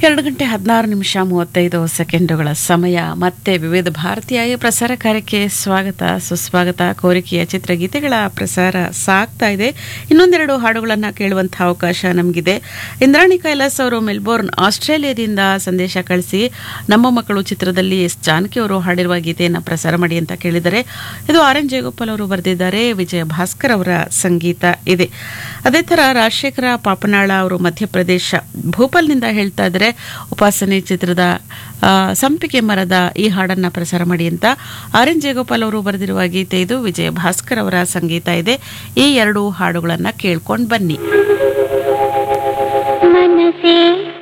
ಎರಡು ಗಂಟೆ ಹದಿನಾರು ನಿಮಿಷ ಮೂವತ್ತೈದು ಸೆಕೆಂಡುಗಳ ಸಮಯ ಮತ್ತೆ ವಿವಿಧ ಭಾರತೀಯ ಪ್ರಸಾರ ಕಾರ್ಯಕ್ಕೆ ಸ್ವಾಗತ ಸುಸ್ವಾಗತ ಕೋರಿಕೆಯ ಚಿತ್ರಗೀತೆಗಳ ಪ್ರಸಾರ ಸಾಗ್ತಾ ಇದೆ ಇನ್ನೊಂದೆರಡು ಹಾಡುಗಳನ್ನು ಕೇಳುವಂತಹ ಅವಕಾಶ ನಮಗಿದೆ ಇಂದ್ರಾಣಿ ಕೈಲಾಸ್ ಅವರು ಮೆಲ್ಬೋರ್ನ್ ಆಸ್ಟ್ರೇಲಿಯಾದಿಂದ ಸಂದೇಶ ಕಳಿಸಿ ನಮ್ಮ ಮಕ್ಕಳು ಚಿತ್ರದಲ್ಲಿ ಎಸ್ ಜಾನಕಿ ಅವರು ಹಾಡಿರುವ ಗೀತೆಯನ್ನು ಪ್ರಸಾರ ಮಾಡಿ ಅಂತ ಕೇಳಿದರೆ ಇದು ಆರ್ ಎನ್ ಜಯಗೋಪಾಲ್ ಅವರು ಬರೆದಿದ್ದಾರೆ ವಿಜಯ ಭಾಸ್ಕರ್ ಅವರ ಸಂಗೀತ ಇದೆ ಅದೇ ತರ ರಾಜಶೇಖರ ಪಾಪನಾಳ ಅವರು ಮಧ್ಯಪ್ರದೇಶ ಭೂಪಾಲ್ನಿಂದ ಹೇಳ್ತಾ ಇದ್ದಾರೆ ಉಪಾಸನೆ ಚಿತ್ರದ ಆ, ಸಂಪಿಗೆ ಮರದ ಈ ಹಾಡನ್ನ ಪ್ರಸಾರ ಮಾಡಿ ಅಂತ ಆರ್ ಎನ್ ಜಯಗೋಪಾಲ್ ಅವರು ಬರೆದಿರುವ ಗೀತೆ ಇದು ವಿಜಯ ಭಾಸ್ಕರ್ ಅವರ ಸಂಗೀತ ಇದೆ ಈ ಎರಡು ಹಾಡುಗಳನ್ನ ಕೇಳ್ಕೊಂಡು ಬನ್ನಿ मनसे